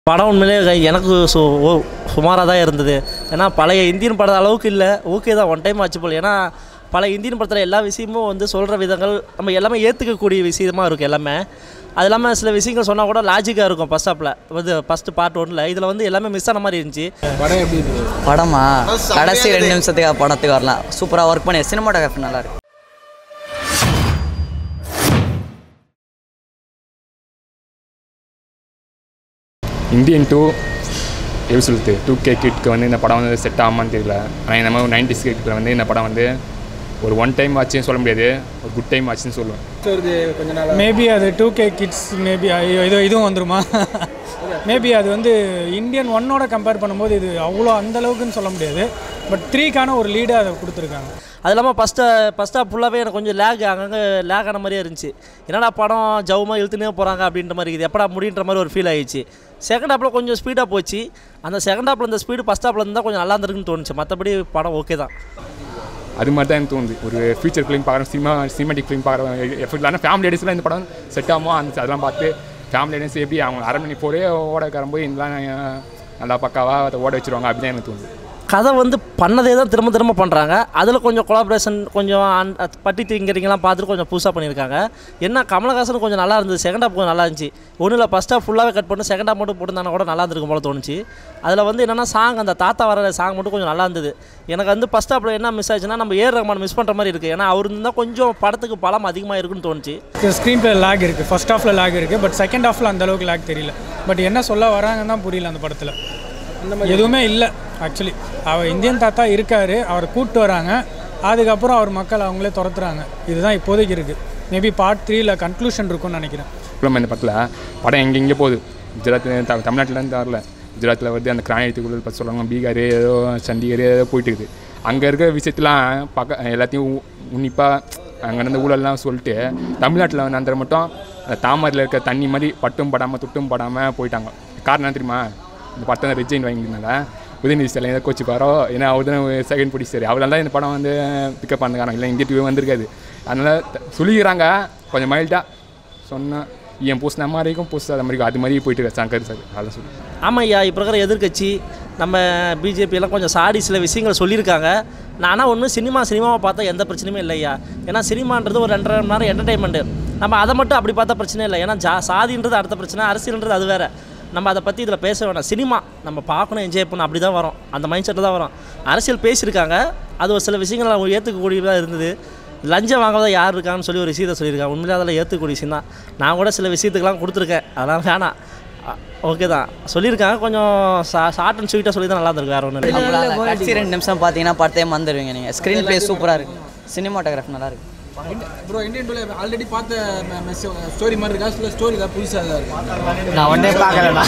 படம் உண்மையிலே எனக்கு சு சுமாராக தான் இருந்தது ஏன்னா பழைய இந்தியன் படம் அளவுக்கு இல்லை ஓகே தான் ஒன் டைம் ஆச்சு போல் ஏன்னா பழைய இந்தியன் படத்தில் எல்லா விஷயமும் வந்து சொல்கிற விதங்கள் நம்ம எல்லாமே ஏற்றுக்கக்கூடிய விஷயமா இருக்கும் எல்லாமே அது இல்லாமல் சில விஷயங்கள் சொன்னால் கூட லாஜிக்காக இருக்கும் ஃபஸ்ட் ஸ்டாப்பில் இது ஃபஸ்ட்டு பார்ட் ஒன்றில் இதில் வந்து எல்லாமே மிஸ் ஆன மாதிரி இருந்துச்சு படம் எப்படி இருந்தது படமா கடைசி ரெண்டு நிமிஷத்துக்கு படத்துக்கு வரலாம் சூப்பராக ஒர்க் பண்ணி சினிமாட்டோகிராஃபி நல்லா இருக்கு இந்தியன் டூ எப்படி சொல்லுது டூ கே கிட்க்கு வந்து இந்த படம் வந்து செட் ஆகுமான்னு தெரியல ஆனால் இந்த மாதிரி நைன்டிஸ் கிட்க்கு வந்து இந்த படம் வந்து ஒரு ஒன் டைம் ஆச்சுன்னு சொல்ல முடியாது ஒரு குட் டைம் ஆச்சுன்னு சொல்லுவேன் வருது கொஞ்ச நாள் மேபி அது டூ கே கிட்ஸ் மேபி இது இதுவும் வந்துருமா மேபி அது வந்து இந்தியன் ஒன்னோட கம்பேர் பண்ணும்போது இது அவ்வளோ அந்த அளவுக்குன்னு சொல்ல முடியாது பட் த்ரீக்கான ஒரு லீடை அதை கொடுத்துருக்காங்க அது இல்லாமல் ஃபஸ்ட்டு ஃபஸ்ட் ஹாஃப் ஃபுல்லாகவே எனக்கு கொஞ்சம் லேக் அங்கங்கே லேக் ஆன மாதிரியே இருந்துச்சு என்னடா படம் ஜவுமா இழுத்துனே போகிறாங்க அப்படின்ற மாதிரி இருக்குது எப்படா முடின்ற மாதிரி ஒரு ஃபீல் ஆயிடுச்சு செகண்ட் ஹாப்பில் கொஞ்சம் ஸ்பீடாக போச்சு அந்த செகண்ட் ஹாப்பில் இந்த ஸ்பீடு ஃபஸ்ட் ஹாப்பில் இருந்தால் கொஞ்சம் நல்லா இருந்திருக்குன்னு தோணுச்சு மற்றபடி படம் ஓகே தான் அது மாதிரி தான் எனக்கு தோணுது ஒரு ஃபியூச்சர் ஃபிலிம் பார்க்குறோம் சினிமா சினிமாட்டிக் ஃபிலிம் பார்க்குறோம் எஃபர்ட் இல்லாமல் ஃபேமிலி அடிஸ்லாம் இந்த படம் செட் ஆகுமோ அந்த அதெல்லாம் பார்த்து ஃபேமிலி அடிஸ் எப்படி அவங்க அரை மணி போரே ஓட கிளம்போது இதெல்லாம் நல்லா பக்காவாக அதை ஓட வச்சிருவாங்க அப்படி தான் எனக்கு தோணுது கதை வந்து பண்ணதே தான் திரும்ப திரும்ப பண்ணுறாங்க அதில் கொஞ்சம் கொலாபரேஷன் கொஞ்சம் அன்- அத் பட்டி திங்கிறீங்கலாம் பார்த்துட்டு கொஞ்சம் புதுசாக பண்ணியிருக்காங்க என்ன கமலஹாசன் கொஞ்சம் நல்லா இருந்தது செகண்ட் ஹாஃப் கொஞ்சம் நல்லா இருந்துச்சு ஒன்றும் இல்லை ஃபஸ்ட் ஹாஃப் ஃபுல்லாகவே கட் பண்ணி செகண்ட் ஹாஃப் மட்டும் போட்டிருந்தானா கூட நல்லா இருந்திருக்கும் போல தோணுச்சு அதில் வந்து என்னென்னா சாங் அந்த தாத்தா வர சாங் மட்டும் கொஞ்சம் நல்லா இருந்தது எனக்கு வந்து ஃபஸ்ட் ஹாஃபில் என்ன மிஸ் ஆச்சுன்னா நம்ம ஏர் ரஹ்மான் மிஸ் பண்ணுற மாதிரி இருக்குது ஏன்னா அவர் இருந்தால் கொஞ்சம் படத்துக்கு பலம் அதிகமாக இருக்குன்னு தோணுச்சு ஸ்க்ரீன் பிளே லேக் இருக்குது ஃபர்ஸ்ட் ஹாஃபில் லேக் இருக்குது பட் செகண்ட் ஹாஃபில் அந்த அளவுக்கு லேக் தெரியல பட் என்ன சொல்ல வராங்கன்னு தான் புரியல அந்த படத்தில் எதுவுமே இல்லை ஆக்சுவலி அவர் இந்தியன் தாத்தா இருக்கார் அவரை கூப்பிட்டு வராங்க அதுக்கப்புறம் அவர் மக்கள் அவங்களே துரத்துறாங்க இதுதான் இப்போதைக்கு இருக்குது மேபி பார்ட் த்ரீல கன்க்ளூஷன் இருக்கும்னு நினைக்கிறேன் ஃபுல்லாக இந்த படத்தில் படம் எங்கெங்கே போகுது குஜராத் த தமிழ்நாட்டிலேருந்து வரல குஜராத்தில் வந்து அந்த கிரானியத்துக்குள்ள பற்றி சொல்லுவாங்க பீகார் ஏதோ சண்டிகர் ஏதோ போயிட்டு இருக்குது அங்கே இருக்கிற விஷயத்தெலாம் பார்க்க எல்லாத்தையும் உன்னிப்பாக அங்கே இருந்த ஊழல்லாம் சொல்லிட்டு தமிழ்நாட்டில் வந்து அந்த மட்டும் அந்த தாமரையில் இருக்க தண்ணி மாதிரி பட்டும் படாமல் துட்டும் படாமல் போயிட்டாங்க காரணம் என்ன தெரியுமா இந்த படத்தை ரிஜைன் வாங்கினால உதயநிதி ஸ்டாலின் ஏதோ கோச்சிப்பாரோ ஏன்னா அவர் தான் செகண்ட் பிடிச்சாரு அவரால் தான் இந்த படம் வந்து பிக்கப் பண்ணுறாங்க இல்லை இந்திய டிவி வந்திருக்காது அதனால் த- சொல்லிக்கிறாங்க கொஞ்சம் மைல்டாக சொன்னால் என் பூசின மாதிரி இருக்கும் பூசாத மாதிரி இருக்கும் அது மாதிரி போயிட்டு இருக்கு சங்கர் சார் அதான் சொல்லி ஆமாம் ஐயா இப்போ இருக்கிற எதிர்க்கட்சி நம்ம பிஜேபி எல்லாம் கொஞ்சம் சாடி சில விஷயங்கள் சொல்லியிருக்காங்க நானா ஒன்று சினிமா சினிமாவை பார்த்தா எந்த பிரச்சனையுமே இல்லை ஐயா ஏன்னா சினிமான்றது ஒரு ரெண்டரை மணி நேரம் என்டர்டைன்மெண்ட்டு நம்ம அதை மட்டும் அப்படி பார்த்தா பிரச்சனை இல்லை ஏன்னா ஜா சாதின்றது அடுத்த பிரச்சனை அரசியல்ன்றது அது வேறு நம்ம அதை பற்றி இதில் பேச வேணாம் சினிமா நம்ம பார்க்கணும் என்ஜாய் பண்ணணும் அப்படி தான் வரும் அந்த மைண்ட் செட்டில் தான் வரும் அரசியல் பேசியிருக்காங்க அது ஒரு சில விஷயங்கள் அவங்க ஏற்றுக்கக்கூடியதாக இருந்தது லஞ்சம் வாங்காத யார் இருக்கான்னு சொல்லி ஒரு விஷயத்தை சொல்லியிருக்காங்க உண்மையிலே அதில் ஏற்றுக்கூடிய விஷயம் தான் நான் கூட சில விஷயத்துக்கெல்லாம் கொடுத்துருக்கேன் அதெல்லாம் வேணாம் ஓகே தான் சொல்லியிருக்காங்க கொஞ்சம் ஷார்ட் அண்ட் ஸ்வீட்டாக சொல்லி தான் நல்லா இருந்திருக்கு வேறு ஒன்றும் இல்லை அவ்வளோதான். கடைசி ரெண்டு நிமிஷம் பார்த்தீங்கன்னா படத்தையே மறந்துடுவீங்க நீங்கள் ஸ்க்ரீன் பிளே சூப்பராக இருக்கு சினிமாட்டோகிராஃபி நல்லா இருக்கு ப்ரோ இந்தியன் டூல ஆல்ரெடி பார்த்த ஸ்டோரி மாதிரி இருக்கா இல்லை ஸ்டோரி தான் புதுசாக தான் இருக்கு நான் ஒன்னே பார்க்கலடா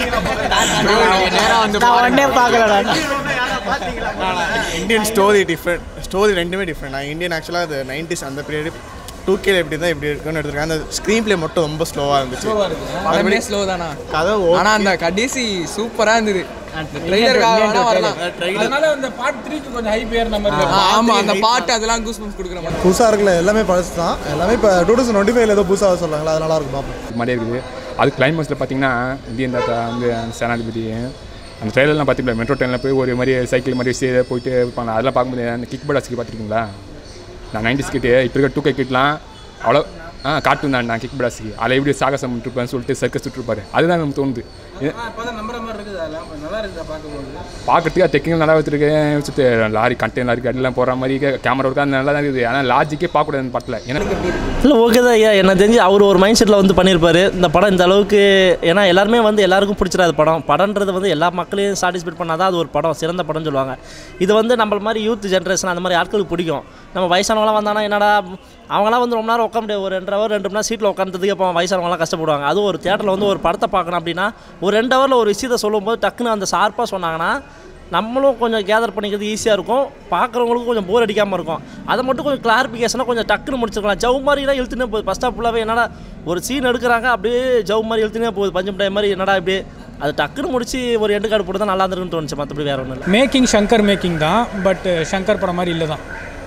நான் ஒன்னே பார்க்கலடா இந்தியன் ஸ்டோரி டிஃப்ரெண்ட் ஸ்டோரி ரெண்டுமே டிஃப்ரெண்ட் நான் இந்தியன் ஆக்சுவலாக அது நைன்டிஸ் அந்த பீரியட் டூ கேல எப்படி தான் இப்படி இருக்குன்னு எடுத்துருக்கேன் அந்த ஸ்க்ரீன் ப்ளே மட்டும் ரொம்ப ஸ்லோவாக இருந்துச்சு படமே ஸ்லோ தானா கதை ஆனா அந்த கடைசி சூப்பரா இருந்தது ட்ரெய்லருக்காக வேணா வரலாம் அதனால அந்த பார்ட் த்ரீக்கு கொஞ்சம் ஹைப் ஏறின மாதிரி ஆ, ஆமா அந்த பாட்டு அதெல்லாம் கூஸ் பம்ப்ஸ் கொடுக்குற மாதிரி புதுசாக இருக்குல்ல எல்லாமே பழசு தான் எல்லாமே இப்போ டூ தௌசண்ட் டுவெண்ட்டி ஃபைவ்ல ஏதோ புதுசாக சொல்கிறாங்களா அது நல்லா இருக்கும் பார்ப்போம் இது மாதிரியே இருக்குது அது கிளைமேக்ஸில் பார்த்தீங்கன்னா இந்தியன் தாத்தா வந்து அந்த சேனாதிபதி அந்த ட்ரெயிலர்லாம் பார்த்தீங்களா மெட்ரோ ட்ரெயினில் போய் ஒரு மாதிரி சைக்கிள் மாதிரி வச்சு போயிட்டு இருப்பாங்க அதெல்லாம் பார்க்கும்போது அந்த கிக் படாஸ்க்கு பார்த்துருக்கீங்களா நான் நைன்டிஸ் கிட்டே இப்போ இருக்க டூ கே கிட்லாம் அவ்வளோ ஆ கார்ட்டூன் தான் நான் கிக் படாஸ்க்கு அதில் எப்படி சாகசம் விட்டுருப்பேன்னு சொல்லிட்டு சர்க்கஸ் விட்டுருப்பாரு அதுதான் நமக்கு தோணுது இது அப்பதான் நம்புற மாதிரி இருக்குது அதெல்லாம் கொஞ்சம் நல்லா இருக்குதா பார்க்கும்போது பார்க்கறதுக்கு டெக்னிக்கல் நல்லா வச்சுருக்கேன் வச்சுட்டு லாரி கண்டெய்னர் லாரி அடிலாம் போடுற மாதிரி கேமரா ஒர்க்கு நல்லா தான் இருக்குது ஆனால் லாஜிக்கே பார்க்கக்கூடாது அந்த படத்தில் எனக்கு இல்லை ஓகே தான் ஐயா எனக்கு தெரிஞ்சு அவர் ஒரு மைண்ட் செட்டில் வந்து பண்ணியிருப்பாரு இந்த படம் இந்த அளவுக்கு ஏன்னா எல்லாருமே வந்து எல்லாருக்கும் பிடிச்சிடாது படம் படம்ன்றது வந்து எல்லா மக்களையும் சாட்டிஸ்ஃபைட் பண்ணால் தான் அது ஒரு படம் சிறந்த படம்னு சொல்லுவாங்க இது வந்து நம்மள மாதிரி யூத் ஜென்ரேஷன் அந்த மாதிரி ஆட்களுக்கு பிடிக்கும் நம்ம வயசானவங்களாம் வந்தாங்கன்னா என்னடா அவங்களாம் வந்து ரொம்ப நேரம் உட்கார முடியாது ஒரு ரெண்டு ஹவர் ரெண்டு மணி நேரம் சீட்டில் உட்காந்துறதுக்கு அப்போ வயசானவங்களாம் கஷ்டப்படுவாங்க அதுவும் ஒரு தேட்டரில் வந்து ஒரு படத்தை பார்க்கணும் அப்படின்னா ஒரு ரெண்டு ஹவரில் ஒரு விஷயத்தை சொல்லும்போது டக்குன்னு அந்த ஷார்ப்பாக சொன்னாங்கன்னா நம்மளும் கொஞ்சம் கேதர் பண்ணிக்கிறது ஈஸியாக இருக்கும் பார்க்குறவங்களுக்கும் கொஞ்சம் போர் அடிக்காமல் இருக்கும் அதை மட்டும் கொஞ்சம் கிளாரிஃபிகேஷனாக கொஞ்சம் டக்குன்னு முடிச்சிருக்கலாம் ஜவு மாதிரிலாம் இழுத்துனே போகுது ஃபஸ்ட் ஆஃப் ஃபுல்லாகவே என்னடா ஒரு சீன் எடுக்கிறாங்க அப்படியே ஜவு மாதிரி இழுத்துனே போகுது பஞ்சம் டைம் மாதிரி என்னடா இப்படி அது டக்குன்னு முடிச்சு ஒரு எண்டு கார்டு போட்டு தான் நல்லா இருந்திருக்குன்னு தோணுச்சு மற்றபடி வேறு ஒன்றும் இல்லை மேக்கிங் ஷங்கர் மேக்கிங் தான் பட் ஷங்கர் படம் மாதிரி இல்லை தான்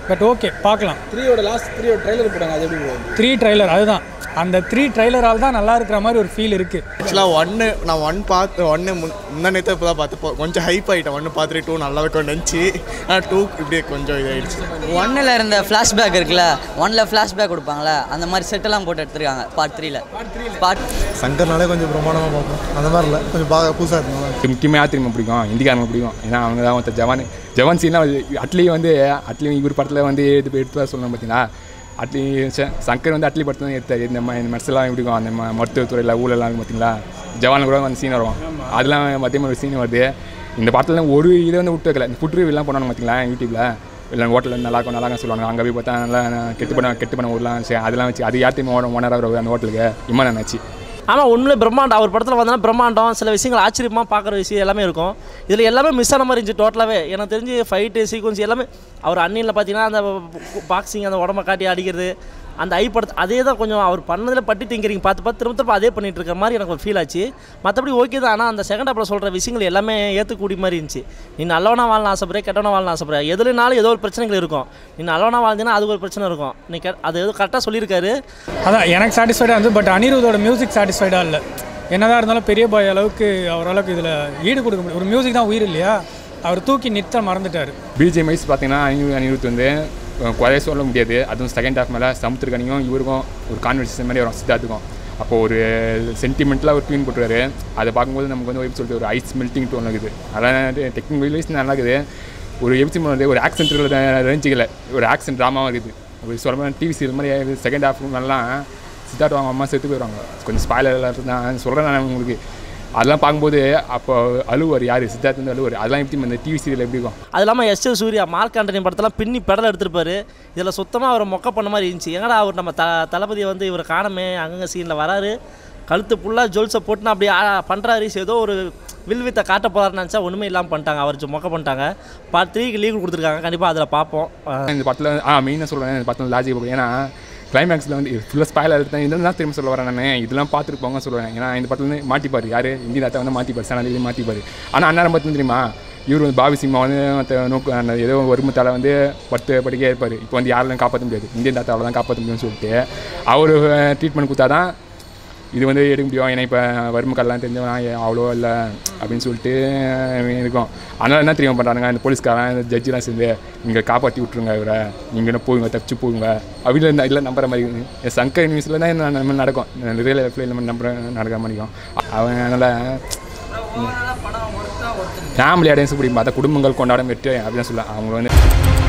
பட் ஓகே பார்க்கலாம் த்ரீயோட லாஸ்ட் த்ரீயோட ட்ரைலர் போட்டாங்க அது எப்படி bro? த்ரீ ட்ரைலர் அதுதான் அந்த த்ரீ ட்ரைலரால் தான் நல்லா இருக்கிற மாதிரி ஒரு ஃபீல் இருக்குது ஆக்சுவலாக ஒன்று நான் ஒன் பார்த்து ஒன்று முன் முந்தா நேற்று இப்போ தான் பார்த்து போ- கொஞ்சம் ஹைப் ஆகிட்டேன் ஒன்று பார்த்துட்டு டூ நல்லா இருக்கும்னு நினச்சி ஆனால் டூ இப்படியே கொஞ்சம் இதாகிடுச்சு ஒன்னில் இருந்த ஃப்ளாஷ்பேக் இருக்குல்ல ஒன்னில் ஃப்ளாஷ்பேக் கொடுப்பாங்களே அந்த மாதிரி செட்டெல்லாம் போட்டு எடுத்துருக்காங்க பார்ட் த்ரீல பார்ட் சங்கர்னாலே கொஞ்சம் பிரமாண்டமாக பார்ப்போம் அந்த மாதிரி இல்லை கொஞ்சம் பார்க்க புதுசாக இருக்கும் முக்கியமாக யார் தெரியுமா பிடிக்கும் இந்திக்காரங்க பிடிக்கும் ஏன்னா அவங்க தான் ஒருத்தர் ஜவான் ஜவான் சீன்லாம் அட்லி வந்து அட்லி இவர் படத்தில் வந்து எடுத்து எடுத்து வர சொல்லணும் பார்த்தீங்களா அட்லி ச- சங்கர் வந்து அட்லி படத்தில் தான் எடுத்தார் இந்த மாதிரி இந்த மெர்செல்லாம் எப்படி இருக்கும் அந்த ம- மருத்துவத்துறையில் ஊழலாம் இருக்கும் பார்த்தீங்களா ஜவானில் கூட வந்து சீன் வரும் அதெல்லாம் மத்திய மாதிரி சீன் வருது இந்த படத்தில் ஒரு இதை வந்து விட்டு வைக்கல இந்த ஃபுட் ரிவ்யூலாம் போனாங்க பார்த்தீங்களா யூடியூப்பில் இல்லை ஹோட்டலில் நல்லா இருக்கும் நல்லா இருக்கும்னு சொல்லுவாங்க அங்கே போய் பார்த்தா நல்லா கெட்டு பண்ண கெட்டு பண்ண ஊர்லாம் சரி அதெல்லாம் வச்சு அது யார்த்தையும் ஓனர் ஓனராக அந்த ஹோட்டலுக்கு இம்மான் ஆச்சு ஆனால் உண்மையிலே பிரம்மாண்டம் அவர் படத்தில் வந்தோன்னா பிரம்மாண்டம் சில விஷயங்கள் ஆச்சரியமாக பார்க்குற விஷயம் எல்லாமே இருக்கும் இதில் எல்லாமே மிஸ் ஆன மாதிரி இருந்துச்சு டோட்டலாகவே எனக்கு தெரிஞ்சு ஃபைட்டு சீக்வன்ஸ் எல்லாமே அவர் அண்ணியில் பார்த்தீங்கன்னா அந்த பாக்ஸிங் அந்த உடம்ப காட்டி அடிக்கிறது அந்த ஐ படத்து அதே தான் கொஞ்சம் அவர் பண்ணதில் பட்டி திங்கிறீங்க பார்த்து பார்த்து திரும்ப திரும்ப அதே பண்ணிட்டு இருக்க மாதிரி எனக்கு ஒரு ஃபீல் ஆச்சு மற்றபடி ஓகே தான் ஆனால் அந்த செகண்ட் ஹாப்பில் சொல்கிற விஷயங்கள் எல்லாமே ஏற்றுக்கூடிய மாதிரி இருந்துச்சு நீ நல்லவனா வாழணும் ஆசைப்படுற கெட்டவனா வாழணும் ஆசைப்படுற எதுலனாலும் ஏதோ ஒரு பிரச்சனைகள் இருக்கும் நீ நல்லவனா வாழ்ந்தீங்கன்னா அதுக்கு ஒரு பிரச்சனை இருக்கும் நீ கெ அது எதுவும் கரெக்டாக சொல்லியிருக்காரு அதான் எனக்கு சாட்டிஸ்ஃபைடாக இருந்து பட் அனிருத்தோட மியூசிக் சாட்டிஸ்ஃபைடாக இல்லை என்னதான் இருந்தாலும் பெரிய பாய் அளவுக்கு அவர் அளவுக்கு இதில் ஈடு கொடுக்க முடியும் ஒரு மியூசிக் தான் உயிர் இல்லையா அவர் தூக்கி நிறுத்த மறந்துட்டார் பிஜிஎம் வைஸ் பார்த்தீங்கன்னா அனிரு அனிருத் வந்து அஹ், குறைய சொல்ல முடியாது அதுவும் செகண்ட் ஹாஃப் மேலே சமுத்திரக்கனியும் இவருக்கும் ஒரு கான்வர்சேஷன் மாதிரி வரும் சித்தார்த்துக்கும் அப்போ ஒரு சென்டிமெண்ட்டில் ஒரு ட்யூன் போட்டுருவாரு அதை பார்க்கும்போது நமக்கு வந்து எப்படி சொல்லிட்டு ஒரு ஐஸ் மெல்ட்டிங் டோன் இருக்குது அதெல்லாம் டெக்னிக்கல் வைஸ் நல்லா இருக்குது ஒரு எப்படி வந்து ஒரு ஆக்சன் ரேஞ்சிக்கல ஒரு ஆக்சன் ட்ராமாவும் இருக்குது ஒரு சொல்ல டிவி சீரியல் மாதிரி செகண்ட் ஹாஃப் நல்லா சித்தார்த் அவங்க அம்மா செத்து போயிடுவாங்க கொஞ்சம் ஸ்பாயிலர் தான் சொல்கிறேன் நான் உங்களுக்கு அதெல்லாம் பார்க்கும்போது அப்போ அழுவார் யார் சித்தார்த் வந்து அழுவார் அதெல்லாம் எப்படி இந்த டிவி சீரியல் எப்படி இருக்கும் அது இல்லாமல் S S Surya Mark Antony படத்தெல்லாம் பின்னி பெடல் எடுத்திருப்பாரு இதில் சுத்தமாக அவர் மொக்க பண்ண மாதிரி இருந்துச்சு எங்கடா அவர் நம்ம த தளபதியை வந்து இவர் காணமே அங்கங்கே சீனில் வராரு கழுத்து ஃபுல்லாக ஜுவல்ஸை போட்டுன்னு அப்படி பண்ணுறாரு ஏதோ ஒரு வில் வித்தை காட்ட போகிறாருன்னு நினச்சா ஒன்றுமே இல்லாமல் பண்ணிட்டாங்க அவர் மொக்க பண்ணிட்டாங்க பார்ட் த்ரீக்கு லீவ் கொடுத்துருக்காங்க கண்டிப்பாக அதில் பார்ப்போம் அஹ் இந்த படத்தில் ஆ மெயினாக சொல்கிறேன் இந்த படத்தில் லாஜிக் பார்க்கும் ஏன்னா கிளைமேக்ஸில் வந்து ஃபுல்லாக ஸ்பாயில் எடுத்தேன் இதெல்லாம் தான் திரும்ப சொல்ல வரேன் நான் இதெல்லாம் பார்த்துட்டு போங்க சொல்லுவேன் ஏன்னா இந்த படத்துல வந்து மாட்டிப்பார் யார் இந்திய தாத்தா வந்து மாட்டிப்பார் சேனல் மாட்டிப்பார் ஆனால் அண்ணாரம் பார்த்து தெரியுமா இவர் வந்து பாபி சிம்மா வந்து மத்த நோக்கு அந்த ஏதோ வறுமத்தால் வந்து பத்து படிக்கே இருப்பார் இப்போ வந்து யாராலும் காப்பாற்ற முடியாது இந்தியன் தாத்தாவில் தான் காப்பாற்ற முடியும்னு சொல்லிட்டு அவர் ட்ரீட்மெண்ட் கொடுத்தா தான் இது வந்து எடுக்க முடியும் ஏன்னா இப்போ வறுமை கடலாம் தெரிஞ்சவன் அவ்வளோ இல்லை அப்படின்னு சொல்லிட்டு இருக்கும் அதனால் என்ன தெரியும் பண்ணுறாங்க இந்த போலீஸ்காரன் இந்த ஜட்ஜிலாம் சேர்ந்து நீங்கள் காப்பாற்றி விட்ருங்க இவரை நீங்கள் என்ன போகுங்க தப்பிச்சு போகுங்க அப்படி இல்லை இல்லை நம்புற மாதிரி இருக்குது. என் சங்கர் நியூஸில் தான் என்ன நம்ம நடக்கும் ரியல் லைஃப்பில் நம்ம நம்புற நடக்கிற மாதிரி இருக்கும் அவன் அதனால் ஃபேமிலி ஆடியன்ஸ் பிடிக்கும் பார்த்தா குடும்பங்கள் கொண்டாட வெற்றி அப்படின்னு சொல்லலாம் அவங்க வந்து